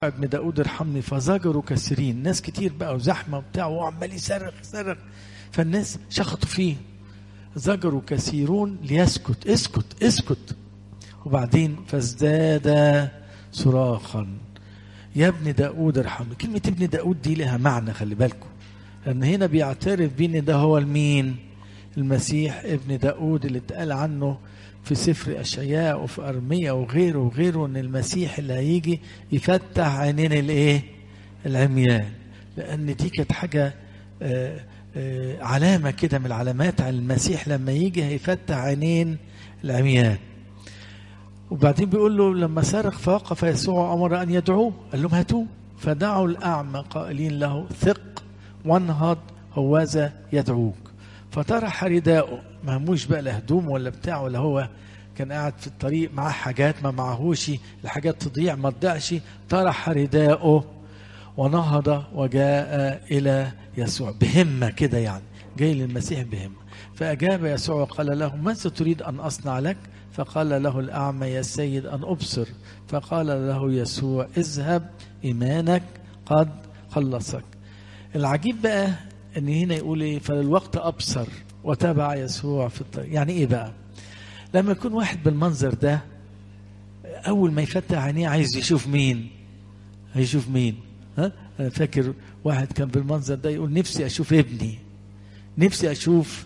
ابن داود ارحمني فزجروا كثيرين ناس كتير بقى وزحمه وبتاع وعمال يصرخ يصرخ فالناس شخطوا فيه زجروا كثيرون ليسكت اسكت اسكت وبعدين فازداد صراخا يا ابن داود ارحمني كلمة ابن داود دي لها معنى خلي بالكم لأن هنا بيعترف بيه إن ده هو المين المسيح ابن داود اللي اتقال عنه في سفر أشعياء وفي أرمية وغيره وغيره إن المسيح اللي هيجي يفتح عينين الإيه العميان لأن دي كانت حاجة آه آه علامة كده من العلامات على المسيح لما يجي هيفتح عينين العميان وبعدين بيقول له لما صرخ فوقف يسوع امر ان يدعوه قال لهم هاتوه فدعوا الاعمى قائلين له ثق وانهض هوذا يدعوك فطرح رداءه مهموش بقى لا هدوم ولا بتاع ولا هو كان قاعد في الطريق معاه حاجات ما معهوش الحاجات تضيع ما تضيعش طرح رداءه ونهض وجاء الى يسوع بهمه كده يعني جاي للمسيح بهمه فاجاب يسوع وقال له ماذا تريد ان اصنع لك فقال له الأعمى يا سيد أن أبصر فقال له يسوع اذهب إيمانك قد خلصك العجيب بقى أن هنا يقول إيه فللوقت أبصر وتابع يسوع في الطريق يعني إيه بقى لما يكون واحد بالمنظر ده أول ما يفتح عينيه عايز يشوف مين هيشوف مين ها أنا فاكر واحد كان بالمنظر ده يقول نفسي أشوف ابني نفسي أشوف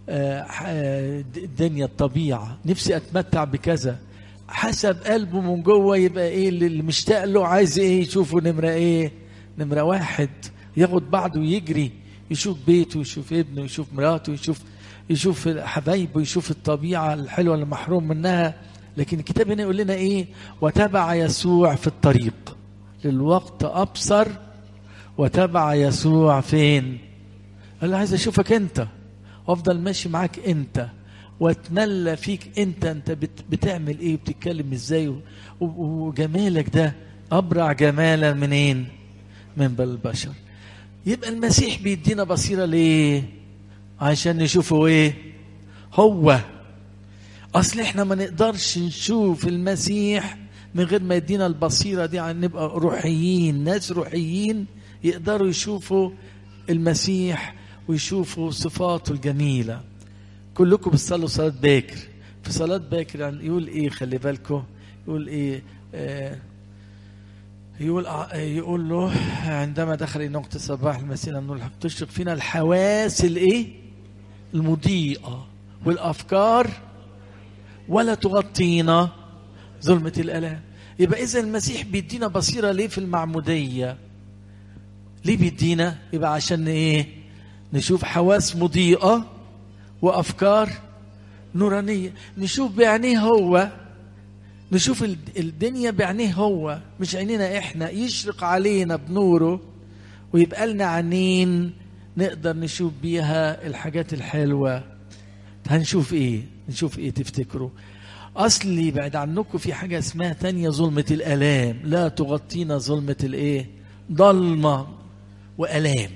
الدنيا الطبيعة نفسي أتمتع بكذا حسب قلبه من جوه يبقى ايه اللي مشتاق له عايز ايه يشوفه نمرة ايه نمرة واحد ياخد بعضه ويجري يشوف بيته يشوف ابنه يشوف مراته يشوف يشوف حبايبه يشوف الطبيعة الحلوة اللي محروم منها لكن الكتاب هنا يقول لنا ايه وتبع يسوع في الطريق للوقت أبصر وتبع يسوع فين قال له عايز أشوفك أنت وافضل ماشي معاك انت واتملى فيك انت انت بتعمل ايه بتتكلم ازاي وجمالك ده ابرع جمالا منين من البشر يبقى المسيح بيدينا بصيرة ليه عشان نشوفه ايه هو اصل احنا ما نقدرش نشوف المسيح من غير ما يدينا البصيرة دي عن نبقى روحيين ناس روحيين يقدروا يشوفوا المسيح ويشوفوا صفاته الجميلة كلكم بتصلوا صلاة باكر في صلاة باكر يعني يقول ايه خلي بالكم يقول ايه آه يقول آه يقول له عندما دخل الى وقت الصباح المسيح النور الحق تشرق فينا الحواس الايه المضيئة والافكار ولا تغطينا ظلمة الالام يبقى اذا المسيح بيدينا بصيرة ليه في المعمودية ليه بيدينا يبقى عشان ايه نشوف حواس مضيئة وأفكار نورانية نشوف بعينيه هو نشوف الدنيا بعينيه هو مش عينينا احنا يشرق علينا بنوره ويبقى لنا عينين نقدر نشوف بيها الحاجات الحلوة هنشوف ايه نشوف ايه تفتكروا اصلي بعد عنكم في حاجة اسمها تانية ظلمة الالام لا تغطينا ظلمة الايه ضلمة والام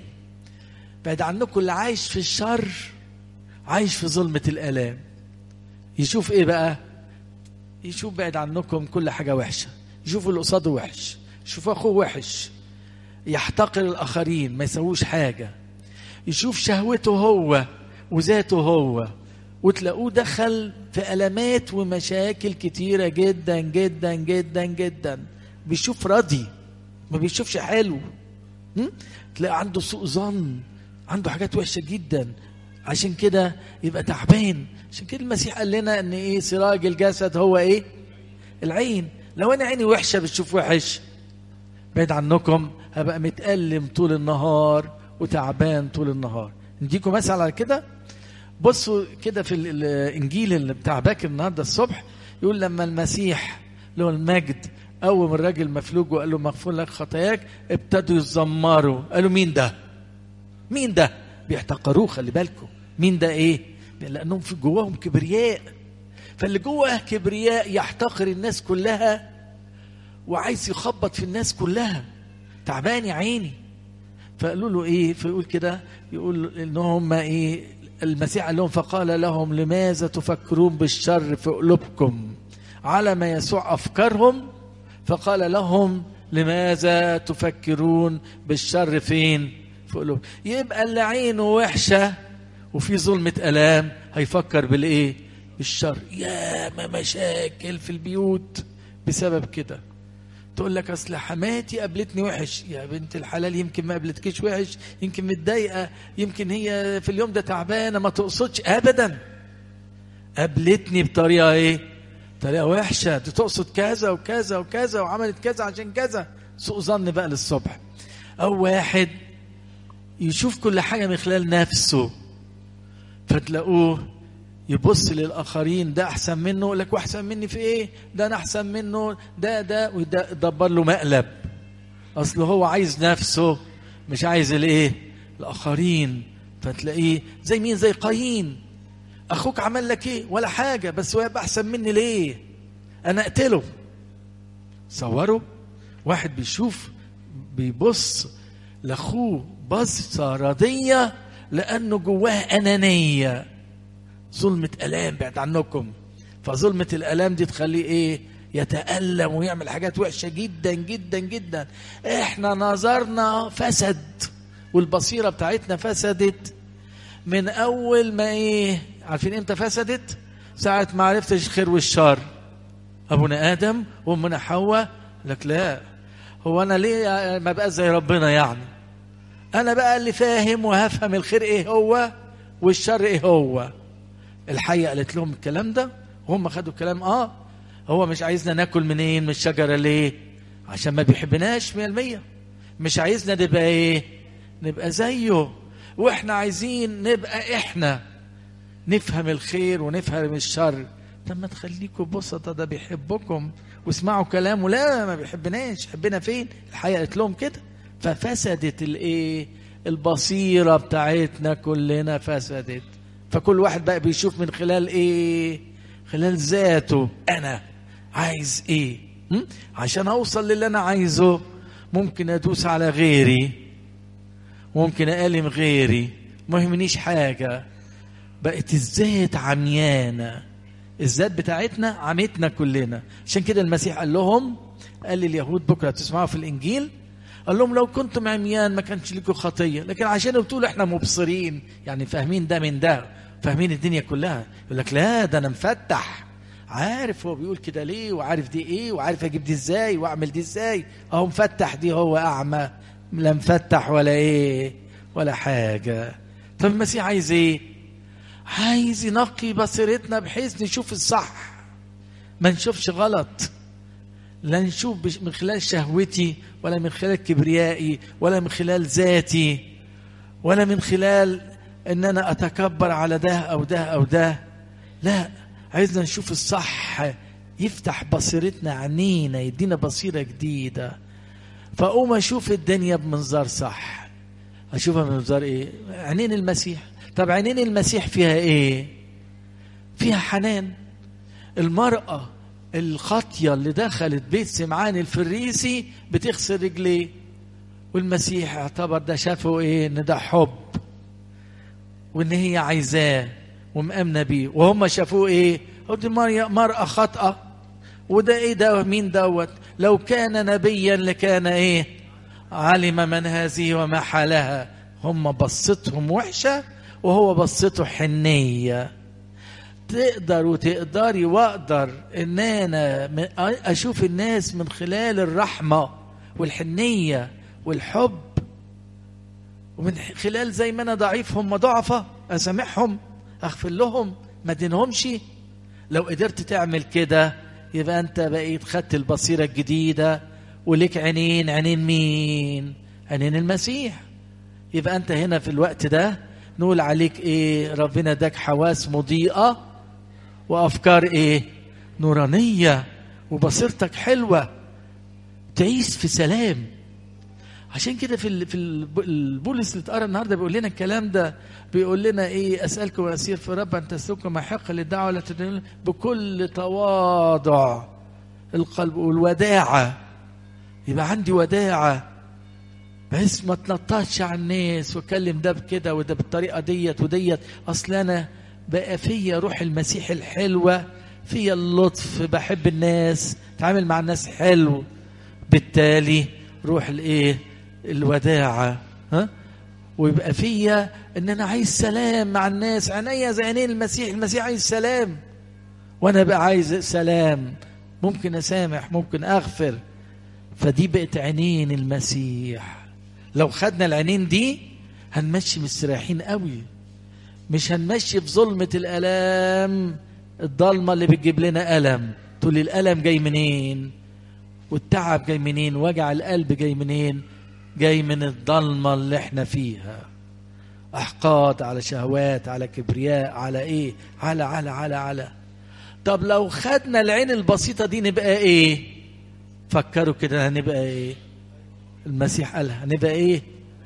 بعد عنكم اللي عايش في الشر عايش في ظلمة الآلام يشوف ايه بقى يشوف بعد عنكم كل حاجة وحشة يشوف اللي قصاده وحش يشوف أخوه وحش يحتقر الآخرين ما يسووش حاجة يشوف شهوته هو وذاته هو وتلاقوه دخل في ألمات ومشاكل كتيرة جدا جدا جدا جدا بيشوف راضي ما بيشوفش حلو تلاقي عنده سوء ظن عنده حاجات وحشة جدا عشان كده يبقى تعبان عشان كده المسيح قال لنا ان ايه سراج الجسد هو ايه العين لو انا عيني وحشة بتشوف وحش بعيد عنكم هبقى متألم طول النهار وتعبان طول النهار نديكم مثل على كده بصوا كده في الانجيل اللي بتاع باكر النهارده الصبح يقول لما المسيح له المجد قوم الراجل مفلوج وقال له مغفور لك خطاياك ابتدوا يتذمروا قالوا مين ده مين ده بيحتقروه خلي بالكم مين ده ايه لانهم في جواهم كبرياء فاللي جواه كبرياء يحتقر الناس كلها وعايز يخبط في الناس كلها تعبان يا عيني فقالوا له ايه فيقول كده يقول ان هم ايه المسيح قال لهم فقال لهم لماذا تفكرون بالشر في قلوبكم على ما يسوع افكارهم فقال لهم لماذا تفكرون بالشر فين في قلوب يبقى اللي عينه وحشة وفي ظلمة ألام هيفكر بالإيه بالشر يا ما مشاكل في البيوت بسبب كده تقول لك اصل حماتي قابلتني وحش يا بنت الحلال يمكن ما قابلتكيش وحش يمكن متضايقه يمكن هي في اليوم ده تعبانه ما تقصدش ابدا قابلتني بطريقه ايه طريقه وحشه دي تقصد كذا وكذا وكذا وعملت كذا عشان كذا سوء ظن بقى للصبح او واحد يشوف كل حاجه من خلال نفسه فتلاقوه يبص للاخرين ده احسن منه يقول لك واحسن مني في ايه ده انا احسن منه ده ده وده دبر له مقلب اصل هو عايز نفسه مش عايز الايه الاخرين فتلاقيه زي مين زي قايين اخوك عمل لك ايه ولا حاجه بس هو يبقى احسن مني ليه انا اقتله صوروا واحد بيشوف بيبص لاخوه بصه رضيه لانه جواه انانيه ظلمة ألام بعد عنكم فظلمة الألام دي تخليه إيه يتألم ويعمل حاجات وحشة جدا جدا جدا إحنا نظرنا فسد والبصيرة بتاعتنا فسدت من أول ما إيه عارفين إمتى فسدت ساعة ما عرفتش الخير والشر أبونا آدم وأمنا حواء لك لا هو أنا ليه ما بقى زي ربنا يعني أنا بقى اللي فاهم وهفهم الخير إيه هو والشر إيه هو الحية قالت لهم الكلام ده وهم خدوا الكلام اه هو مش عايزنا ناكل منين من الشجرة ليه عشان ما بيحبناش مية المية مش عايزنا نبقى ايه نبقى زيه واحنا عايزين نبقى احنا نفهم الخير ونفهم الشر طب ما تخليكم بسطة ده بيحبكم واسمعوا كلامه لا ما بيحبناش حبنا فين الحقيقة قالت لهم كده ففسدت الايه البصيرة بتاعتنا كلنا فسدت فكل واحد بقى بيشوف من خلال ايه خلال ذاته انا عايز ايه م? عشان اوصل للي انا عايزه ممكن ادوس على غيري ممكن ألم غيري ما يهمنيش حاجة بقت الذات عميانة الذات بتاعتنا عمتنا كلنا عشان كده المسيح قال لهم قال لليهود بكرة تسمعوا في الإنجيل قال لهم لو كنتم عميان ما كانش لكم خطية لكن عشان بتقولوا احنا مبصرين يعني فاهمين ده من ده فاهمين الدنيا كلها يقول لك لا ده انا مفتح عارف هو بيقول كده ليه وعارف دي ايه وعارف اجيب دي ازاي واعمل دي ازاي اهو مفتح دي هو اعمى لا مفتح ولا ايه ولا حاجة طب المسيح عايز ايه عايز ينقي بصيرتنا بحيث نشوف الصح ما نشوفش غلط لا نشوف بش- من خلال شهوتي ولا من خلال كبريائي ولا من خلال ذاتي ولا من خلال ان انا اتكبر على ده او ده او ده لا عايزنا نشوف الصح يفتح بصيرتنا عينينا يدينا بصيرة جديدة فأقوم أشوف الدنيا بمنظار صح أشوفها بمنظار إيه عينين المسيح طب عينين المسيح فيها إيه فيها حنان المرأة الخاطية اللي دخلت بيت سمعان الفريسي بتغسل رجليه والمسيح اعتبر ده شافه ايه ان ده حب وان هي عايزاه ومأمنة بيه وهم شافوه ايه هو دي مريا- مرأة خاطئة وده ايه ده مين دوت لو كان نبيا لكان ايه علم من هذه وما حالها هم بصتهم وحشة وهو بصته حنية تقدر وتقدري واقدر ان انا م- اشوف الناس من خلال الرحمة والحنية والحب ومن خلال زي ما انا ضعيف هم ضعفة اسامحهم اغفر لهم ما ادينهمش لو قدرت تعمل كده يبقى انت بقيت خدت البصيرة الجديدة وليك عينين عينين مين عينين المسيح يبقى انت هنا في الوقت ده نقول عليك ايه ربنا اداك حواس مضيئة وافكار ايه نورانية وبصيرتك حلوة تعيش في سلام عشان كده في ال- في الب- البولس اللي اتقرا النهارده بيقول لنا الكلام ده بيقول لنا ايه اسالكم واسير في رب ان تسلكوا ما يحق للدعوه ولا تدعون بكل تواضع القلب والوداعه يبقى عندي وداعه بحيث ما تنططش على الناس واكلم ده بكده وده بالطريقه ديت وديت اصل انا بقى فيا روح المسيح الحلوه فيا اللطف بحب الناس اتعامل مع الناس حلو بالتالي روح الايه الوداعه ها ويبقى فيا ان انا عايز سلام مع الناس عينيا زي عينين المسيح المسيح عايز سلام وانا بقى عايز سلام ممكن اسامح ممكن اغفر فدي بقت عينين المسيح لو خدنا العينين دي هنمشي مستريحين قوي مش هنمشي في ظلمة الألام الضلمة اللي بتجيب لنا ألم تقول لي الألم جاي منين والتعب جاي منين وجع القلب جاي منين جاي من الضلمة اللي احنا فيها أحقاد على شهوات على كبرياء على إيه على على على على طب لو خدنا العين البسيطة دي نبقى إيه فكروا كده هنبقى إيه المسيح قالها هنبقى إيه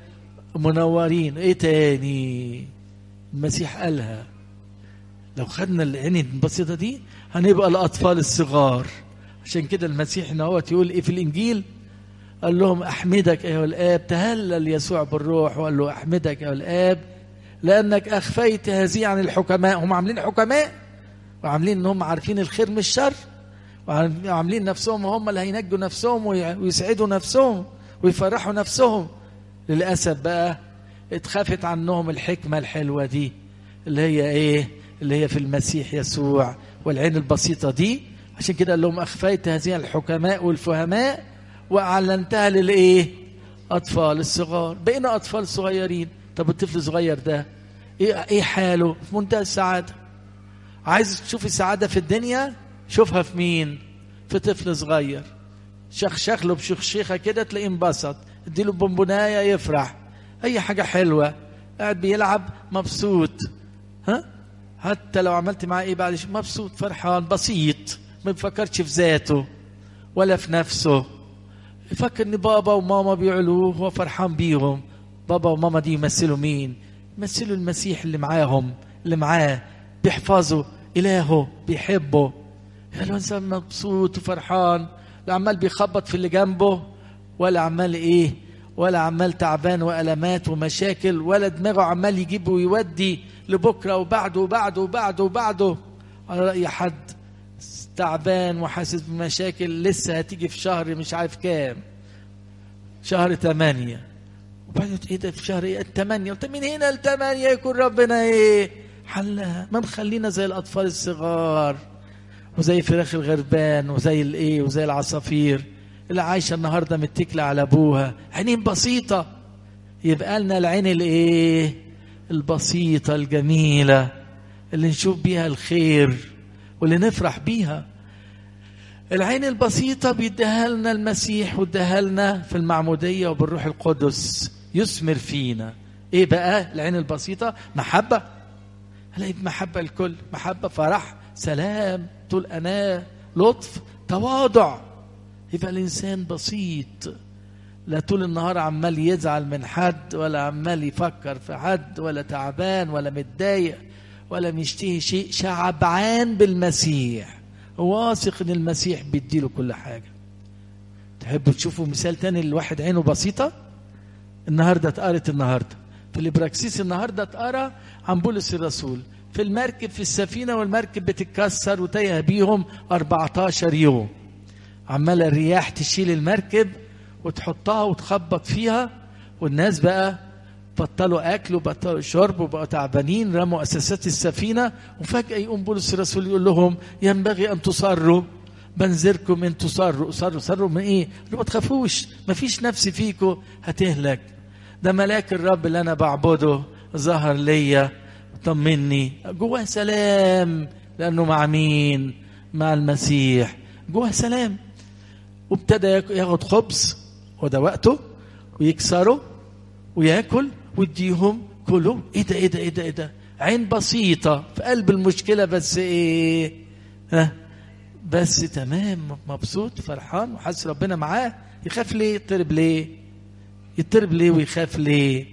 منورين إيه تاني المسيح قالها لو خدنا العين البسيطة دي هنبقى الأطفال الصغار عشان كده المسيح هنا يقول إيه في الإنجيل قال لهم أحمدك أيها الآب تهلل يسوع بالروح وقال له أحمدك أيها الآب لأنك أخفيت هذه عن الحكماء هم عاملين حكماء وعاملين إن هم عارفين الخير من الشر وعاملين نفسهم هم اللي هينجوا نفسهم ويسعدوا نفسهم ويفرحوا نفسهم للأسف بقى اتخفت عنهم الحكمة الحلوة دي اللي هي ايه اللي هي في المسيح يسوع والعين البسيطة دي عشان كده قال لهم أخفيت هذه الحكماء والفهماء وأعلنتها للإيه أطفال الصغار بقينا أطفال صغيرين طب الطفل الصغير ده إيه, إيه حاله في منتهى السعادة عايز تشوف السعادة في الدنيا شوفها في مين في طفل صغير شخ شخله بشخشيخة كده تلاقيه انبسط اديله بونبونايه يفرح اي حاجة حلوة قاعد بيلعب مبسوط ها حتى لو عملت معاه ايه بعد مبسوط فرحان بسيط ما بيفكرش في ذاته ولا في نفسه يفكر ان بابا وماما بيعلوه هو فرحان بيهم بابا وماما دي يمثلوا مين يمثلوا المسيح اللي معاهم اللي معاه بيحفظوا إلهه بيحبه يا الإنسان مبسوط وفرحان لا عمال بيخبط في اللي جنبه ولا عمال إيه ولا عمال تعبان وألمات ومشاكل ولا دماغه عمال يجيب ويودي لبكرة وبعده وبعده وبعده وبعده على رأي حد تعبان وحاسس بمشاكل لسه هتيجي في شهر مش عارف كام شهر ثمانية وبعدين ايه ده في شهر ايه الثمانية قلت من هنا الثمانية يكون ربنا ايه حلها ما نخلينا زي الأطفال الصغار وزي فراخ الغربان وزي الايه وزي العصافير اللي عايشة النهاردة متكلة على أبوها عينين بسيطة يبقى لنا العين الايه البسيطة الجميلة اللي نشوف بيها الخير واللي نفرح بيها العين البسيطة بيديها لنا المسيح واداها لنا في المعمودية وبالروح القدس يثمر فينا ايه بقى العين البسيطة محبة هلاقي محبة الكل محبة فرح سلام طول أناة لطف تواضع يبقى الإنسان بسيط لا طول النهار عمال يزعل من حد ولا عمال يفكر في حد ولا تعبان ولا متضايق ولا مشتهي شيء شعبعان بالمسيح واثق ان المسيح بيديله كل حاجه تحبوا تشوفوا مثال تاني لواحد عينه بسيطه النهارده اتقرت النهارده في الابراكسيس النهارده اتقرا عن بولس الرسول في المركب في السفينه والمركب بتتكسر وتايه بيهم 14 يوم عماله الرياح تشيل المركب وتحطها وتخبط فيها والناس بقى بطلوا اكل وبطلوا شرب وبقوا تعبانين رموا اساسات السفينه وفجاه يقوم بولس الرسول يقول لهم ينبغي ان تصروا بنذركم ان تصروا صروا صروا من ايه؟ ما تخافوش ما فيش نفس فيكم هتهلك ده ملاك الرب اللي انا بعبده ظهر ليا طمني جواه سلام لانه مع مين؟ مع المسيح جواه سلام وابتدى ياخد خبز وده وقته ويكسره وياكل ويديهم كلوا ايه ده ايه ده ايه ده ايه ده عين بسيطة في قلب المشكلة بس ايه ها بس تمام مبسوط فرحان وحاسس ربنا معاه يخاف ليه يضطرب ليه يضطرب ليه ويخاف ليه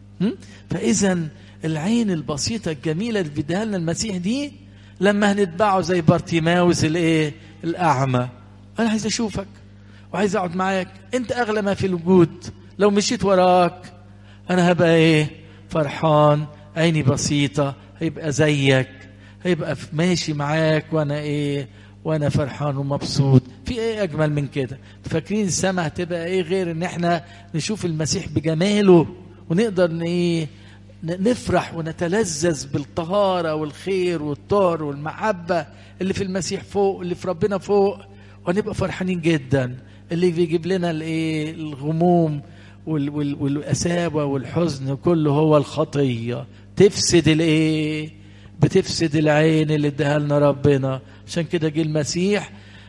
فاذا العين البسيطة الجميلة اللي بيديها لنا المسيح دي لما هنتبعه زي بارتيماوس الايه الاعمى انا عايز اشوفك وعايز اقعد معاك انت اغلى ما في الوجود لو مشيت وراك انا هبقى ايه فرحان عيني بسيطة هيبقى زيك هيبقى ماشي معاك وانا ايه وانا فرحان ومبسوط في ايه اجمل من كده فاكرين السماء هتبقى ايه غير ان احنا نشوف المسيح بجماله ونقدر ن- ايه ن- نفرح ونتلذذ بالطهاره والخير والطهر والمحبه اللي في المسيح فوق اللي في ربنا فوق ونبقى فرحانين جدا اللي بيجيب لنا الايه الغموم وال- وال- والقساوه والحزن كله هو الخطيه تفسد الايه بتفسد العين اللي اداها لنا ربنا عشان كده جه المسيح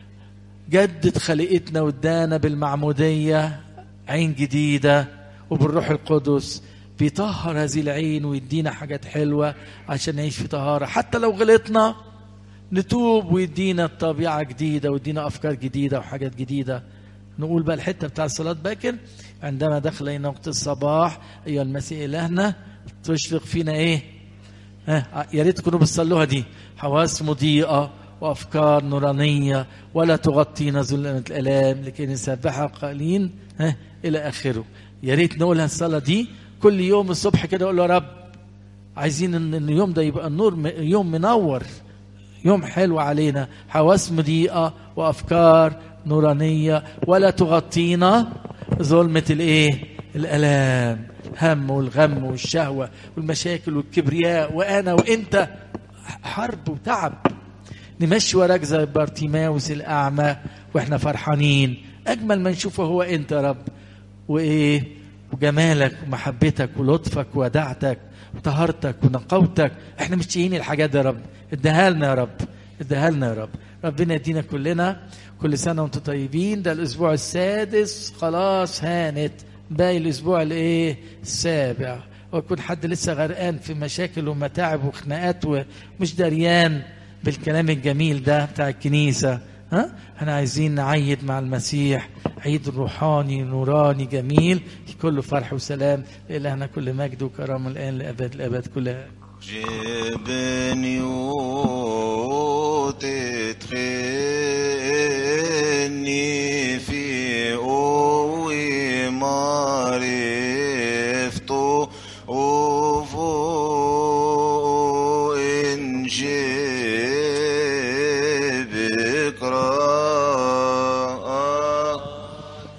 جدد خلقتنا وادانا بالمعموديه عين جديده وبالروح القدس بيطهر هذه العين ويدينا حاجات حلوه عشان نعيش في طهاره حتى لو غلطنا نتوب ويدينا طبيعه جديده ويدينا افكار جديده وحاجات جديده نقول بقى الحته بتاع الصلاه باكر عندما دخل الينا وقت الصباح ايها المسيح الهنا تشرق فينا ايه ها يا ريت تكونوا بتصلوها دي حواس مضيئة وأفكار نورانية ولا تغطينا ظلمة الآلام لكي نسبحها قائلين ها إلى آخره يا ريت نقولها الصلاة دي كل يوم الصبح كده أقول له يا رب عايزين إن إن اليوم ده يبقى النور م- يوم منور يوم حلو علينا حواس مضيئة وأفكار نورانية ولا تغطينا ظلمة الإيه الألام هم والغم والشهوة والمشاكل والكبرياء وأنا وإنت حرب وتعب نمشي وراك زي بارتيماوس الأعمى وإحنا فرحانين أجمل ما نشوفه هو أنت يا رب وإيه وجمالك ومحبتك ولطفك ودعتك وطهارتك ونقاوتك احنا مشتهيين الحاجات دي يا رب اديها لنا يا رب اديها لنا يا رب ربنا يدينا كلنا كل سنه وانتم طيبين ده الاسبوع السادس خلاص هانت باقي الاسبوع الايه السابع ويكون حد لسه غرقان في مشاكل ومتاعب وخناقات ومش دريان بالكلام الجميل ده بتاع الكنيسه ها احنا عايزين نعيد مع المسيح عيد روحاني نوراني جميل كله فرح وسلام لإلهنا كل مجد وكرم الآن لأبد الأبد كلها جبن يوتي